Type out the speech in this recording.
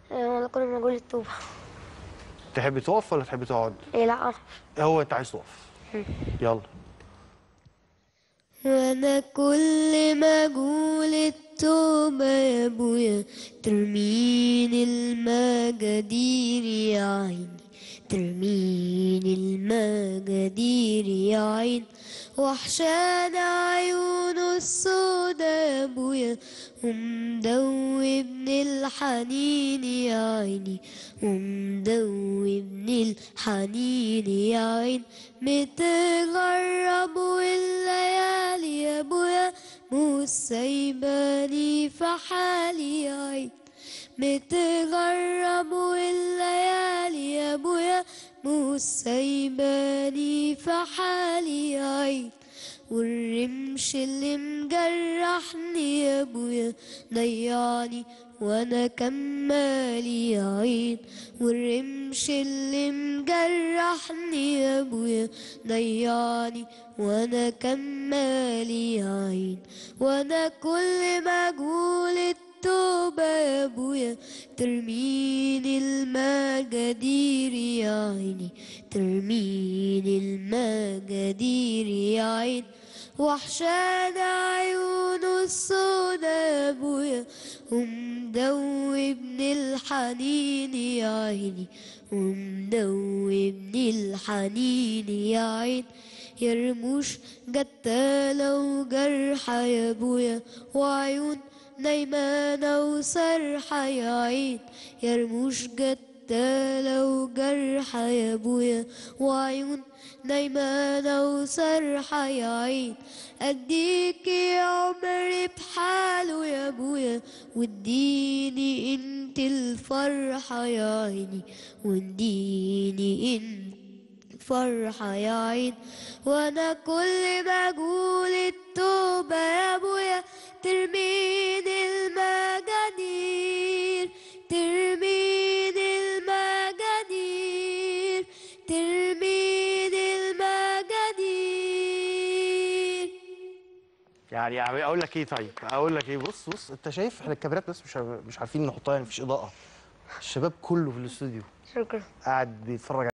ولا كنا بنقول الطوبة تحب تقف ولا تحب تقعد إيه لا أقف هو انت عايز تقف يلا وانا كل ما اقول التوبة يا ابويا ترميني المجادير يا عيني ترميني المجادير يا عين وحشان عيونه السودا يا ابويا ومدوبني الحنين يا عيني ومدوبني الحنين يا عين متغرب والليالي يا ابويا مش سايباني في حالي يا عين متغرب والليالي يا ابويا مش سايباني في حالي يا عين والرمش اللي مجرحني يا ابويا ضيعني وانا كمالي يا عين والرمش اللي مجرحني يا ابويا ضيعني وانا كمالي يا عين وانا كل ما اقول التوبة يا ابويا ترميني المجادير يا عيني ترميني المجادير يا عين وحشان عيونه السودا يا ابويا ومدوبني الحنين يا عيني ومدوبني الحنين يا عين يا رموش جتالة وجرحة يا ابويا وعيون نايمانة وسرحة يا عين يا رموش جتالة وجرحة يا ابويا وعيون نايمانة وسرحة يا عين اديك يا عمري بحاله يا ابويا واديني انت الفرحة يا عيني واديني انت فرحة يا عين وانا كل ما اقول التوبة يا ابويا ترميني المجانير ترميني المجانير ترميني المجانير يعني اقول لك ايه طيب اقول لك ايه بص بص انت شايف احنا الكاميرات بس مش مش عارفين نحطها يعني مفيش اضاءه الشباب كله في الاستوديو شكرا قاعد بيتفرج